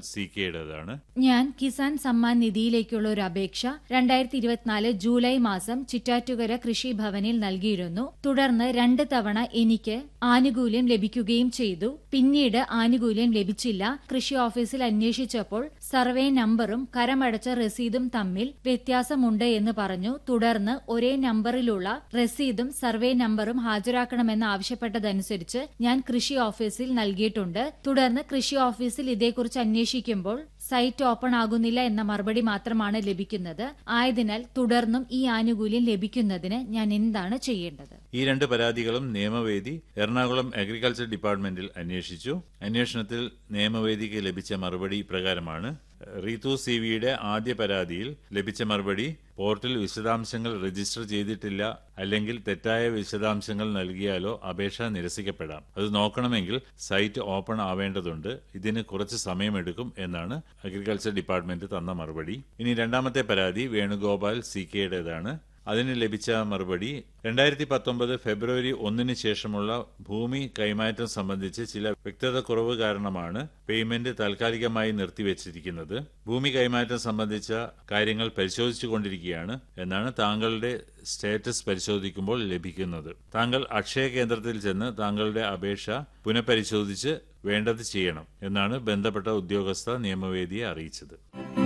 C കെയുടേതാണ് ഞാൻ കിസാൻ സമ്മാൻ നിധിയിലേക്കുള്ള ഒരു അപേക്ഷ രണ്ടായിരത്തി ഇരുപത്തിനാല് ജൂലൈ മാസം ചിറ്റാറ്റുകര കൃഷിഭവനിൽ നൽകിയിരുന്നു തുടർന്ന് രണ്ട് തവണ എനിക്ക് ആനുകൂല്യം ലഭിക്കുകയും ചെയ്തു പിന്നീട് ആനുകൂല്യം ലഭിച്ചില്ല കൃഷി ഓഫീസിൽ അന്വേഷിച്ചപ്പോൾ സർവേ നമ്പറും കരമടച്ച രസീതും തമ്മിൽ വ്യത്യാസമുണ്ട് എന്ന് പറഞ്ഞു തുടർന്ന് ഒരേ നമ്പറിലുള്ള രസീതും സർവേ നമ്പറും ഹാജരാക്കണമെന്ന് ആവശ്യപ്പെട്ടതനുസരിച്ച് ഞാൻ കൃഷി ഓഫീസിൽ നൽകിയിട്ടുണ്ട് തുടർന്ന് കൃഷി ഓഫീസിൽ ഇതേക്കുറിച്ച് അന്വേഷിക്കുമ്പോൾ സൈറ്റ് ഓപ്പൺ ആകുന്നില്ല എന്ന മറുപടി മാത്രമാണ് ലഭിക്കുന്നത് ആയതിനാൽ തുടർന്നും ഈ ആനുകൂല്യം ലഭിക്കുന്നതിന് ഞാൻ എന്താണ് ചെയ്യേണ്ടത് ഈ രണ്ട് പരാതികളും നിയമവേദി എറണാകുളം അഗ്രികൾച്ചർ ഡിപ്പാർട്ട്മെന്റിൽ അന്വേഷിച്ചു അന്വേഷണത്തിൽ നിയമവേദിക്ക് ലഭിച്ച മറുപടി ഇപ്രകാരമാണ് റീതു സി വിയുടെ ആദ്യ പരാതിയിൽ ലഭിച്ച മറുപടി പോർട്ടിൽ വിശദാംശങ്ങൾ രജിസ്റ്റർ ചെയ്തിട്ടില്ല അല്ലെങ്കിൽ തെറ്റായ വിശദാംശങ്ങൾ നൽകിയാലോ അപേക്ഷ നിരസിക്കപ്പെടാം അത് നോക്കണമെങ്കിൽ സൈറ്റ് ഓപ്പൺ ആവേണ്ടതുണ്ട് ഇതിന് കുറച്ച് സമയമെടുക്കും എന്നാണ് അഗ്രികൾച്ചർ ഡിപ്പാർട്ട്മെന്റ് തന്ന മറുപടി ഇനി രണ്ടാമത്തെ പരാതി വേണുഗോപാൽ സി കെയുടേതാണ് അതിന് ലഭിച്ച മറുപടി രണ്ടായിരത്തി പത്തൊമ്പത് ഫെബ്രുവരി ഒന്നിന് ശേഷമുള്ള ഭൂമി കൈമാറ്റം സംബന്ധിച്ച് ചില വ്യക്തത കുറവ് കാരണമാണ് പേയ്മെന്റ് താൽക്കാലികമായി നിർത്തിവച്ചിരിക്കുന്നത് ഭൂമി കൈമാറ്റം സംബന്ധിച്ച കാര്യങ്ങൾ പരിശോധിച്ചുകൊണ്ടിരിക്കുകയാണ് എന്നാണ് താങ്കളുടെ സ്റ്റേറ്റസ് പരിശോധിക്കുമ്പോൾ ലഭിക്കുന്നത് താങ്കൾ അക്ഷയ കേന്ദ്രത്തിൽ ചെന്ന് താങ്കളുടെ അപേക്ഷ പുനഃപരിശോധിച്ച് വേണ്ടത് ചെയ്യണം എന്നാണ് ബന്ധപ്പെട്ട ഉദ്യോഗസ്ഥ നിയമവേദിയെ അറിയിച്ചത്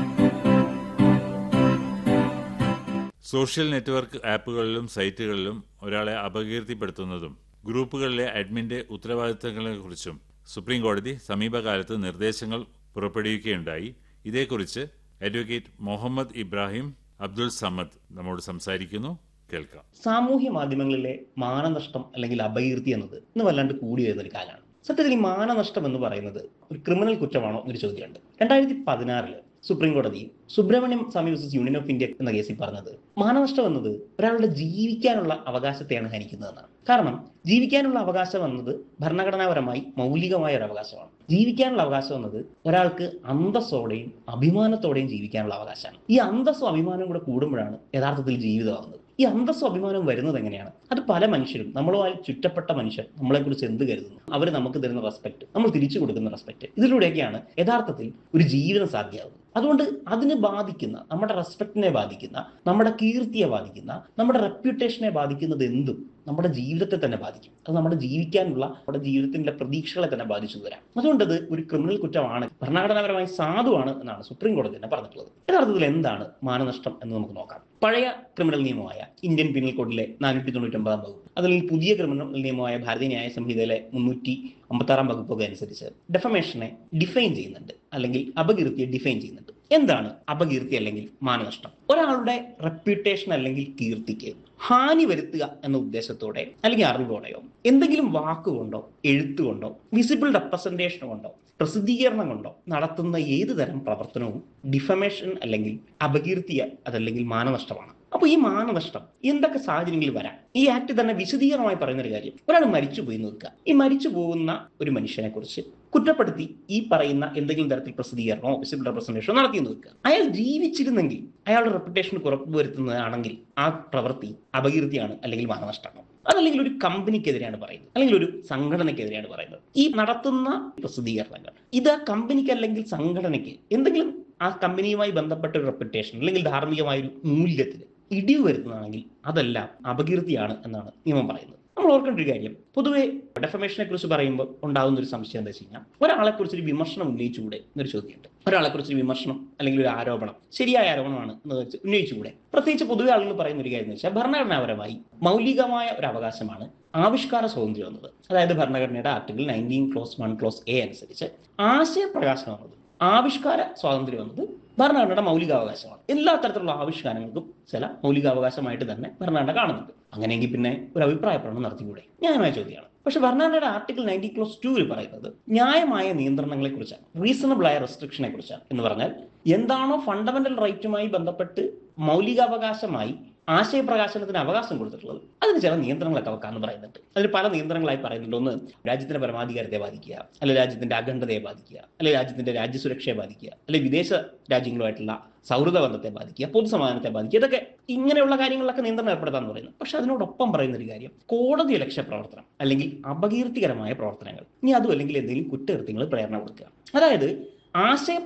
സോഷ്യൽ നെറ്റ്വർക്ക് ആപ്പുകളിലും സൈറ്റുകളിലും ഒരാളെ അപകീർത്തിപ്പെടുത്തുന്നതും ഗ്രൂപ്പുകളിലെ അഡ്മിന്റെ ഉത്തരവാദിത്തങ്ങളെക്കുറിച്ചും സുപ്രീം കോടതി സമീപകാലത്ത് നിർദ്ദേശങ്ങൾ പുറപ്പെടുവിക്കുകയുണ്ടായി ഇതേക്കുറിച്ച് അഡ്വക്കേറ്റ് മുഹമ്മദ് ഇബ്രാഹിം അബ്ദുൾ സമദ് നമ്മോട് സംസാരിക്കുന്നു കേൾക്കാം സാമൂഹ്യ മാധ്യമങ്ങളിലെ മാനനഷ്ടം അല്ലെങ്കിൽ അപകീർത്തി എന്നത് ഇന്ന് വല്ലാണ്ട് കൂടി വരുന്ന ഒരു കാലമാണ് സത്യത്തിൽ ഈ മാനനഷ്ടം എന്ന് പറയുന്നത് ഒരു ക്രിമിനൽ കുറ്റമാണോ എന്നൊരു ചോദ്യമുണ്ട് രണ്ടായിരത്തി പതിനാറില് സുപ്രീം കോടതി Subramaniam Swamy versus union of India എന്ന കേസിൽ പറഞ്ഞത് മാനനഷ്ടം എന്നത് ഒരാളുടെ ജീവിക്കാനുള്ള അവകാശത്തെയാണ് ഹനിക്കുന്നതെന്നാണ് കാരണം ജീവിക്കാനുള്ള അവകാശം എന്നത് ഭരണഘടനാപരമായി മൗലികമായ ഒരു അവകാശമാണ് ജീവിക്കാനുള്ള അവകാശം എന്നത് ഒരാൾക്ക് അന്തസ്സോടെയും അഭിമാനത്തോടെയും ജീവിക്കാനുള്ള അവകാശമാണ് ഈ അന്തസ്സും അഭിമാനവും കൂടെ കൂടുമ്പോഴാണ് യഥാർത്ഥത്തിൽ ജീവിതമാകുന്നത് ഈ അന്തസ്സും അഭിമാനവും വരുന്നത് എങ്ങനെയാണ് അത് പല മനുഷ്യരും നമ്മളുമായി ചുറ്റപ്പെട്ട മനുഷ്യർ നമ്മളെക്കുറിച്ച് എന്ത് കരുതുന്നു അവർ നമുക്ക് തരുന്ന റെസ്പെക്ട് നമ്മൾ തിരിച്ചു കൊടുക്കുന്ന റെസ്പെക്ട് ഇതിലൂടെയൊക്കെയാണ് യഥാർത്ഥത്തിൽ ഒരു ജീവിതം സാധ്യമാകുന്നത് അതുകൊണ്ട് അതിനെ ബാധിക്കുന്ന നമ്മുടെ റെസ്പെക്റ്റിനെ ബാധിക്കുന്ന നമ്മുടെ കീർത്തിയെ ബാധിക്കുന്ന നമ്മുടെ റെപ്യൂട്ടേഷനെ ബാധിക്കുന്നത് എന്തും നമ്മുടെ ജീവിതത്തെ തന്നെ ബാധിക്കും അത് നമ്മുടെ ജീവിക്കാനുള്ള നമ്മുടെ ജീവിതത്തിന്റെ പ്രതീക്ഷകളെ തന്നെ ബാധിച്ചു വരാം അതുകൊണ്ട് അത് ഒരു ക്രിമിനൽ കുറ്റമാണ് ഭരണഘടനാപരമായി സാധുവാണ് എന്നാണ് സുപ്രീം കോടതി തന്നെ പറഞ്ഞിട്ടുള്ളത് യഥാർത്ഥത്തിൽ എന്താണ് മാനനഷ്ടം എന്ന് നമുക്ക് നോക്കാം പഴയ ക്രിമിനൽ നിയമമായ ഇന്ത്യൻ പീനൽ കോഡിലെ നാനൂറ്റി തൊണ്ണൂറ്റി ഒമ്പതാം വകുപ്പ് അല്ലെങ്കിൽ പുതിയ ക്രിമിനൽ നിയമമായ ഭാരതീയ ന്യായ സംഹിതയിലെ മുന്നൂറ്റി അമ്പത്താറാം വകുപ്പൊക്കെ അനുസരിച്ച് ഡെഫമേഷനെ ഡിഫൈൻ ചെയ്യുന്നുണ്ട് അല്ലെങ്കിൽ അപകീർത്തിയെ ഡിഫൈൻ ചെയ്യുന്നുണ്ട് എന്താണ് അപകീർത്തി അല്ലെങ്കിൽ മാനനഷ്ടം ഒരാളുടെ റെപ്യൂട്ടേഷൻ അല്ലെങ്കിൽ കീർത്തിക്ക് ഹാനി വരുത്തുക എന്ന ഉദ്ദേശത്തോടെ അല്ലെങ്കിൽ അറിവോടെയോ എന്തെങ്കിലും വാക്കുകൊണ്ടോ എഴുത്തുകൊണ്ടോ വിസിബിൾ റെപ്രസെന്റേഷൻ കൊണ്ടോ പ്രസിദ്ധീകരണം കൊണ്ടോ നടത്തുന്ന ഏത് തരം പ്രവർത്തനവും ഡിഫമേഷൻ അല്ലെങ്കിൽ അപകീർത്തിയ അതല്ലെങ്കിൽ മാനനഷ്ടമാണ് അപ്പൊ ഈ മാനനഷ്ടം എന്തൊക്കെ സാഹചര്യങ്ങളിൽ വരാം ഈ ആക്ട് തന്നെ വിശദീകരണമായി പറയുന്ന ഒരു കാര്യം ഒരാൾ മരിച്ചു പോയി നോക്കുക ഈ മരിച്ചു പോകുന്ന ഒരു മനുഷ്യനെ കുറിച്ച് കുറ്റപ്പെടുത്തി ഈ പറയുന്ന എന്തെങ്കിലും തരത്തിൽ പ്രസിദ്ധീകരണമോ വിസിബിൾ റെപ്രസെന്റേഷനോ നടത്തി നോക്കുക അയാൾ ജീവിച്ചിരുന്നെങ്കിൽ അയാളുടെ റെപ്യൂട്ടേഷൻ ഉറപ്പുവരുത്തുന്നതാണെങ്കിൽ ആ പ്രവൃത്തി അപകീർത്തിയാണ് അല്ലെങ്കിൽ മാനനഷ്ടമാണ് അതല്ലെങ്കിൽ ഒരു കമ്പനിക്കെതിരെയാണ് പറയുന്നത് അല്ലെങ്കിൽ ഒരു സംഘടനയ്ക്കെതിരെയാണ് പറയുന്നത് ഈ നടത്തുന്ന പ്രസിദ്ധീകരണങ്ങൾ ഇത് ആ കമ്പനിക്ക് അല്ലെങ്കിൽ സംഘടനയ്ക്ക് എന്തെങ്കിലും ആ കമ്പനിയുമായി ബന്ധപ്പെട്ട ഒരു റെപ്യൂട്ടേഷൻ അല്ലെങ്കിൽ ധാർമ്മികമായ ഒരു മൂല്യത്തിന് ഇടിവ് വരുന്നതാണെങ്കിൽ അതെല്ലാം അപകീർത്തിയാണ് എന്നാണ് നിയമം പറയുന്നത് നമ്മൾ ഓർക്കേണ്ട ഒരു കാര്യം പൊതുവെ ഡെഫമേഷനെ കുറിച്ച് പറയുമ്പോൾ ഉണ്ടാകുന്ന ഒരു സംശയം എന്താ വെച്ച് കഴിഞ്ഞാൽ ഒരാളെ കുറിച്ച് ഒരു വിമർശനം ഉന്നയിച്ചുകൂടെ എന്നൊരു ചോദ്യമുണ്ട് ഒരാളെ കുറിച്ച് ഒരു വിമർശനം അല്ലെങ്കിൽ ഒരു ആരോപണം ശരിയായ ആരോപണമാണ് എന്ന് വെച്ച് ഉന്നയിച്ചുകൂടെ പ്രത്യേകിച്ച് പൊതുവെ ആളുകൾ പറയുന്ന ഒരു കാര്യം എന്ന് വെച്ചാൽ ഭരണഘടനാപരമായി മൗലികമായ ഒരു അവകാശമാണ് ആവിഷ്കാര സ്വാതന്ത്ര്യം എന്നത് അതായത് ഭരണഘടനയുടെ article nineteen clause one clause A അനുസരിച്ച് ആശയപ്രകാശനം എന്നത് ആവിഷ്കാര സ്വാതന്ത്ര്യം എന്നത് ഭരണഘടനയുടെ മൗലികാവകാശമാണ് എല്ലാ തരത്തിലുള്ള ആവിഷ്കാരങ്ങൾക്കും ചില മൗലികാവകാശമായിട്ട് തന്നെ ഭരണഘടന കാണുന്നുണ്ട് അങ്ങനെയെങ്കിൽ പിന്നെ ഒരു അഭിപ്രായ പ്രകടനം നടത്തിക്കൂടെ ന്യായമായ ചോദ്യമാണ് പക്ഷെ ഭരണഘടനയുടെ ആർട്ടിക്കിൾ നയൻറ്റി ക്ലോസ് ടൂവിൽ പറയുന്നത് ന്യായമായ നിയന്ത്രണങ്ങളെ കുറിച്ചാണ് റീസണബിൾ ആയ റെസ്ട്രിക്ഷനെ കുറിച്ചാണ് എന്ന് പറഞ്ഞാൽ എന്താണോ ഫണ്ടമെന്റൽ റൈറ്റുമായി ബന്ധപ്പെട്ട് മൗലികാവകാശമായി ആശയപ്രകാശനത്തിന് അവകാശം കൊടുത്തിട്ടുള്ളത് അതിന് ചില നിയന്ത്രണങ്ങളൊക്കെ വെക്കാമെന്ന് പറയുന്നുണ്ട് അതിൽ പല നിയന്ത്രണങ്ങളായി പറയുന്നുണ്ട് ഒന്ന് രാജ്യത്തിന്റെ പരമാധികാരത്തെ ബാധിക്കുക അല്ലെ രാജ്യത്തിന്റെ അഖണ്ഡതയെ ബാധിക്കുക അല്ലെ രാജ്യത്തിന്റെ രാജ്യസുരക്ഷയെ ബാധിക്കുക അല്ലെ വിദേശ രാജ്യങ്ങളുമായിട്ടുള്ള സൗഹൃദ ബന്ധത്തെ ബാധിക്കുക പൊതുസമാധാനത്തെ ബാധിക്കുക ഇതൊക്കെ ഇങ്ങനെയുള്ള കാര്യങ്ങളിലൊക്കെ നിയന്ത്രണം ഏർപ്പെടുത്താന്ന് പറയുന്നത് പക്ഷെ അതിനോടൊപ്പം പറയുന്ന ഒരു കാര്യം കോടതി ലക്ഷ്യ പ്രവർത്തനം അല്ലെങ്കിൽ അപകീർത്തികരമായ പ്രവർത്തനങ്ങൾ ഇനി അതും അല്ലെങ്കിൽ എന്തെങ്കിലും കുറ്റകൃത്യങ്ങൾ പ്രേരണ കൊടുക്കുക അതായത് ആശയ